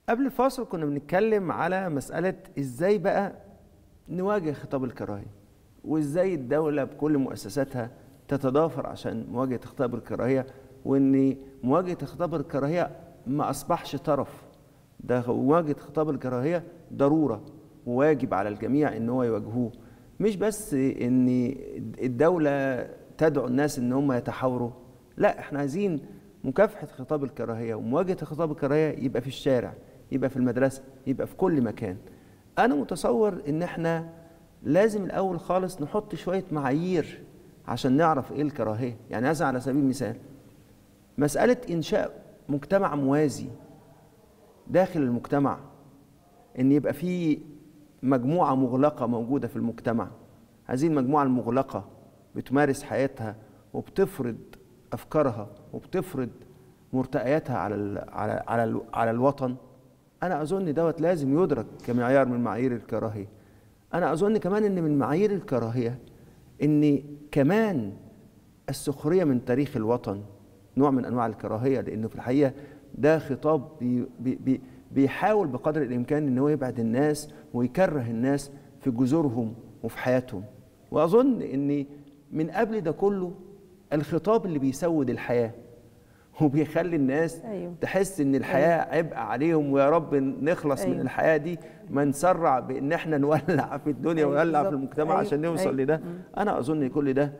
قبل الفاصل كنا بنتكلم على مسألة ازاي بقى نواجه خطاب الكراهية وازاي الدولة بكل مؤسساتها تتضافر عشان مواجهة خطاب الكراهية وان مواجهة خطاب الكراهية ما اصبحش طرف ده مواجهة خطاب الكراهية ضرورة وواجب على الجميع ان هو يواجهوه مش بس ان الدولة تدعو الناس ان هم يتحاوروا لا احنا عايزين مكافحة خطاب الكراهية ومواجهة خطاب الكراهية يبقى في الشارع يبقى في المدرسة يبقى في كل مكان أنا متصور إن إحنا لازم الأول خالص نحط شوية معايير عشان نعرف إيه الكراهية يعني مثلا على سبيل المثال مسألة إنشاء مجتمع موازي داخل المجتمع إن يبقى في مجموعة مغلقة موجودة في المجتمع هذه المجموعة المغلقة بتمارس حياتها وبتفرض أفكارها وبتفرض مرتقياتها على ال على على ال على الوطن انا اظن دوت لازم يدرك كمعيار من معايير الكراهيه انا اظن كمان ان من معايير الكراهيه ان كمان السخريه من تاريخ الوطن نوع من انواع الكراهيه لانه في الحقيقه ده خطاب بي بي بيحاول بقدر الامكان ان هو يبعد الناس ويكره الناس في جذورهم وفي حياتهم واظن ان من قبل ده كله الخطاب اللي بيسود الحياه وبيخلي الناس أيوه. تحس ان الحياه أيوه. عبء عليهم ويا رب نخلص أيوه. من الحياه دي ما نسرع بان احنا نولع في الدنيا أيوه. ونولع في المجتمع أيوه. عشان نوصل أيوه. لده م. انا اظن كل ده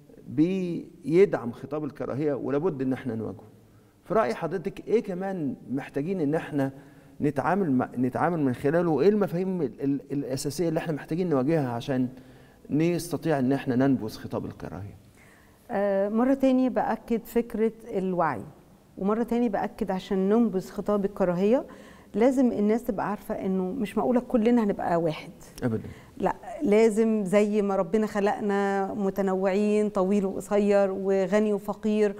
بيدعم خطاب الكراهيه ولابد ان احنا نواجهه في راي حضرتك ايه كمان محتاجين ان احنا نتعامل مع نتعامل من خلاله وايه المفاهيم الاساسيه اللي احنا محتاجين نواجهها عشان نستطيع ان احنا ننبذ خطاب الكراهيه مرة تاني بأكد فكرة الوعي ومرة تاني بأكد عشان ننبذ خطاب الكراهية لازم الناس تبقى عارفة انه مش معقولة كلنا هنبقى واحد ابدا لا لازم زي ما ربنا خلقنا متنوعين طويل وقصير وغني وفقير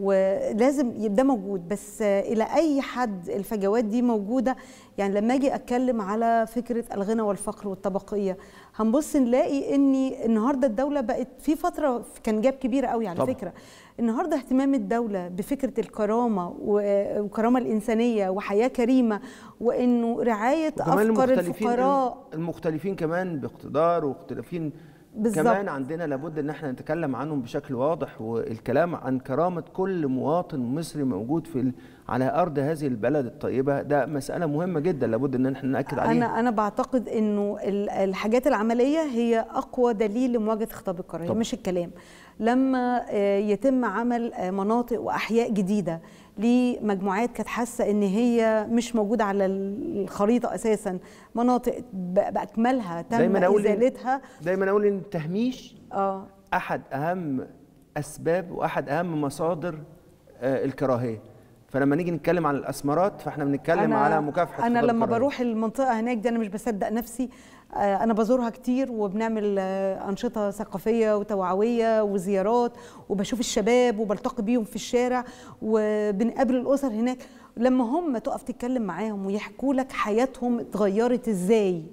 ولازم ده موجود بس الى اي حد الفجوات دي موجوده يعني لما اجي اتكلم على فكره الغنى والفقر والطبقيه هنبص نلاقي ان النهارده الدوله بقت في فتره كان جاب كبيره قوي على طبعا. فكره النهارده اهتمام الدوله بفكره الكرامه والكرامه الانسانيه وحياه كريمه وانه رعايه افكار الفقراء المختلفين كمان باقتدار واختلافين بالزبط. كمان عندنا لابد ان احنا نتكلم عنهم بشكل واضح والكلام عن كرامه كل مواطن مصري موجود في على ارض هذه البلد الطيبه ده مساله مهمه جدا لابد ان احنا ناكد عليها انا انا بعتقد انه الحاجات العمليه هي اقوى دليل لمواجهه خطاب الكراهيه مش الكلام لما يتم عمل مناطق واحياء جديده لمجموعات كانت حاسه ان هي مش موجوده على الخريطه اساسا مناطق باكملها تم دايما ازالتها دايما اقول ان التهميش اه احد اهم اسباب واحد اهم مصادر آه الكراهيه فلما نيجي نتكلم عن الاسمرات فاحنا بنتكلم أنا على مكافحه انا لما بروح المنطقه هناك دي انا مش بصدق نفسي انا بزورها كتير وبنعمل انشطه ثقافيه وتوعويه وزيارات وبشوف الشباب وبلتقي بيهم في الشارع وبنقابل الاسر هناك لما هم تقف تتكلم معاهم ويحكوا لك حياتهم اتغيرت ازاي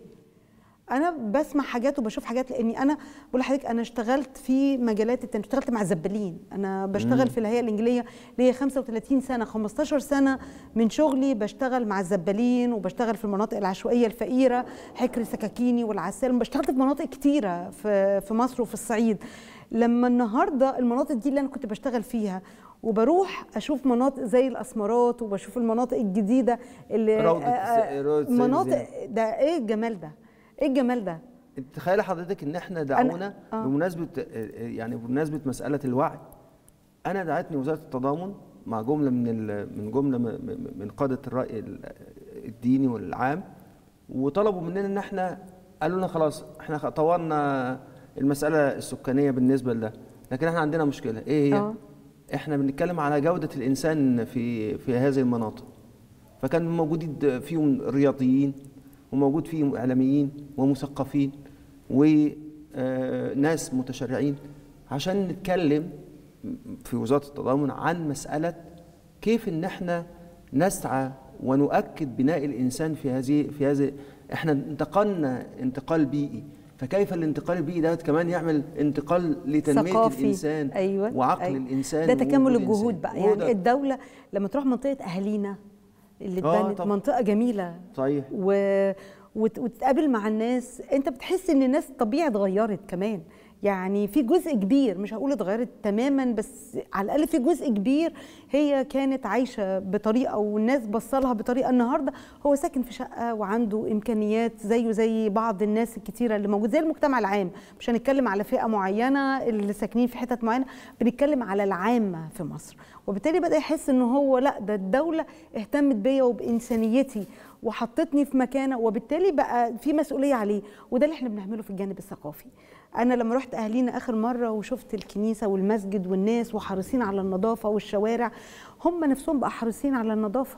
انا بسمع حاجات وبشوف حاجات لاني انا بقول لحضرتك انا اشتغلت في مجالات التنميه اشتغلت مع الزبالين انا بشتغل في الهيئه الانجليزيه ليا 35 سنه 15 سنه من شغلي بشتغل مع الزبالين وبشتغل في المناطق العشوائيه الفقيره حكر سكاكيني والعسال بشتغلت في مناطق كتيره في في مصر وفي الصعيد لما النهارده المناطق دي اللي انا كنت بشتغل فيها وبروح اشوف مناطق زي الاسمرات وبشوف المناطق الجديده اللي روضة مناطق ده ايه الجمال ده ايه الجمال ده تخيل حضرتك ان احنا دعونا آه. بمناسبه يعني بمناسبه مساله الوعي انا دعتني وزاره التضامن مع جمله من من جمله من قاده الراي الديني والعام وطلبوا مننا ان احنا قالوا لنا خلاص احنا طورنا المساله السكانيه بالنسبه لده لكن احنا عندنا مشكله ايه هي أوه. احنا بنتكلم على جوده الانسان في في هذه المناطق فكان موجودين فيهم رياضيين وموجود فيهم اعلاميين ومثقفين وناس متشرعين عشان نتكلم في وزاره التضامن عن مساله كيف ان احنا نسعى ونؤكد بناء الانسان في هذه في هذه احنا انتقلنا انتقال بيئي فكيف الانتقال البيئي ده كمان يعمل انتقال لتنميه ثقافي. الانسان أيوة. وعقل أيوة. الانسان ده تكامل ووجود الجهود الإنسان. بقى هو يعني ده. الدوله لما تروح منطقه اهالينا اللي آه اتبنت طبعاً. منطقه جميله صحيح و... وت... وتتقابل مع الناس انت بتحس ان الناس الطبيعه اتغيرت كمان يعني في جزء كبير مش هقول اتغيرت تماما بس على الاقل في جزء كبير هي كانت عايشه بطريقه والناس بصلها بطريقه النهارده هو ساكن في شقه وعنده امكانيات زيه زي بعض الناس الكتيره اللي موجود زي المجتمع العام مش هنتكلم على فئه معينه اللي ساكنين في حتت معينه بنتكلم على العامه في مصر وبالتالي بدا يحس ان هو لا ده الدوله اهتمت بيا وبانسانيتي وحطتني في مكانه وبالتالي بقى في مسؤوليه عليه وده اللي احنا بنعمله في الجانب الثقافي انا لما رحت اهالينا اخر مره وشفت الكنيسه والمسجد والناس وحريصين على النظافه والشوارع هم نفسهم بقى حريصين على النظافه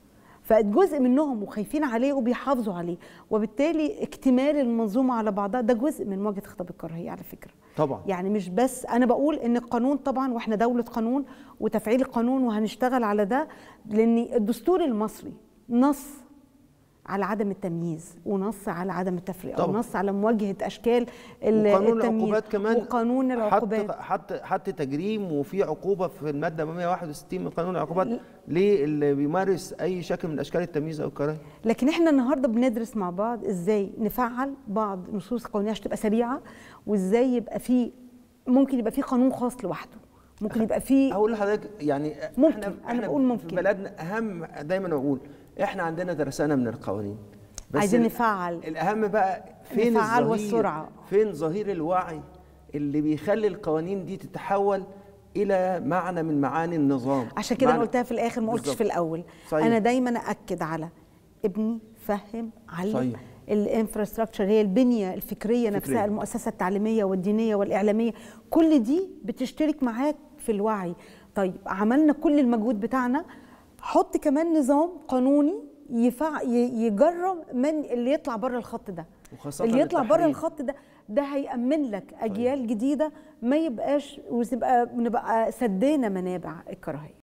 فجزء منهم وخايفين عليه وبيحافظوا عليه وبالتالي اكتمال المنظومه على بعضها ده جزء من مواجهه خطاب الكراهيه على فكره طبعا يعني مش بس انا بقول ان القانون طبعا واحنا دوله قانون وتفعيل القانون وهنشتغل على ده لان الدستور المصري نص على عدم التمييز ونص على عدم التفرقه طبعاً. ونص على مواجهه اشكال ال- وقانون التمييز العقوبات كمان وقانون العقوبات حط حط حط تجريم وفي عقوبه في الماده 161 من قانون العقوبات ل- للي بيمارس اي شكل من اشكال التمييز او الكراهيه لكن احنا النهارده بندرس مع بعض ازاي نفعل بعض نصوص قانونيه عشان تبقى سريعه وازاي يبقى في ممكن يبقى في قانون خاص لوحده ممكن يبقى في هقول لحضرتك يعني ممكن، احنا أنا احنا بقول في ممكن. بلدنا اهم دايما بقول احنا عندنا درسانه من القوانين بس عايزين ال- نفعل. الاهم بقى فين نفعل الظهير والسرعة. فين ظهير الوعي اللي بيخلي القوانين دي تتحول الى معنى من معاني النظام عشان كده انا معنى- قلتها في الاخر ما قلتش بالظبط. في الاول صحيح. انا دايما اكد على ابني فهم علم صحيح. الانفراستراكشر هي البنيه الفكريه فكرية. نفسها المؤسسه التعليميه والدينيه والاعلاميه كل دي بتشترك معاك في الوعي طيب عملنا كل المجهود بتاعنا حط كمان نظام قانوني يفع ي- يجرم من اللي يطلع بره الخط ده وخاصة اللي يطلع بره التحريم. الخط ده ده هيأمن لك اجيال جديده ما يبقاش وتبقى نبقى سدينا منابع الكراهيه